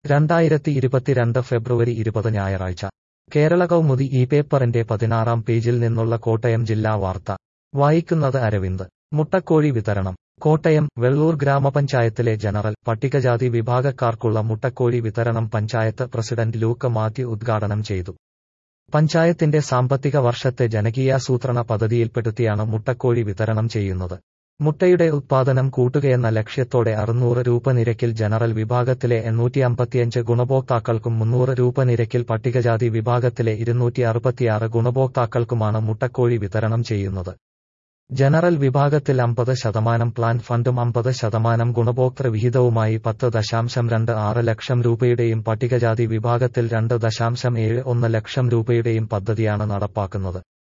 രണ്ടായിരത്തി ഇരുപത്തിരണ്ട് ഫെബ്രുവരി ഇരുപത് ഞായറാഴ്ച കേരള കൗമുദി ഈ പേപ്പറിന്റെ പതിനാറാം പേജിൽ നിന്നുള്ള കോട്ടയം ജില്ലാ വാർത്ത വായിക്കുന്നത് അരവിന്ദ് മുട്ടക്കോഴി വിതരണം കോട്ടയം വെള്ളൂർ ഗ്രാമപഞ്ചായത്തിലെ ജനറൽ പട്ടികജാതി വിഭാഗക്കാർക്കുള്ള മുട്ടക്കോഴി വിതരണം പഞ്ചായത്ത് പ്രസിഡന്റ് ലൂക്ക് മാത്യു ഉദ്ഘാടനം ചെയ്തു പഞ്ചായത്തിന്റെ സാമ്പത്തിക വർഷത്തെ ജനകീയാസൂത്രണ പദ്ധതിയിൽപ്പെടുത്തിയാണ് മുട്ടക്കോഴി വിതരണം ചെയ്യുന്നത് മുട്ടയുടെ ഉത്പാദനം കൂട്ടുകയെന്ന ലക്ഷ്യത്തോടെ അറുന്നൂറ് രൂപ നിരക്കിൽ ജനറൽ വിഭാഗത്തിലെ എണ്ണൂറ്റി അമ്പത്തിയഞ്ച് ഗുണഭോക്താക്കൾക്കും മുന്നൂറ് രൂപ നിരക്കിൽ പട്ടികജാതി വിഭാഗത്തിലെ ഇരുന്നൂറ്റി അറുപത്തിയാറ് ഗുണഭോക്താക്കൾക്കുമാണ് മുട്ടക്കോഴി വിതരണം ചെയ്യുന്നത് ജനറൽ വിഭാഗത്തിൽ അമ്പത് ശതമാനം പ്ലാൻ ഫണ്ടും അമ്പത് ശതമാനം ഗുണഭോക്തൃ വിഹിതവുമായി പത്ത് ദശാംശം രണ്ട് ആറ് ലക്ഷം രൂപയുടെയും പട്ടികജാതി വിഭാഗത്തിൽ രണ്ട് ദശാംശം ഏഴ് ഒന്ന് ലക്ഷം രൂപയുടെയും പദ്ധതിയാണ് നടപ്പാക്കുന്നത്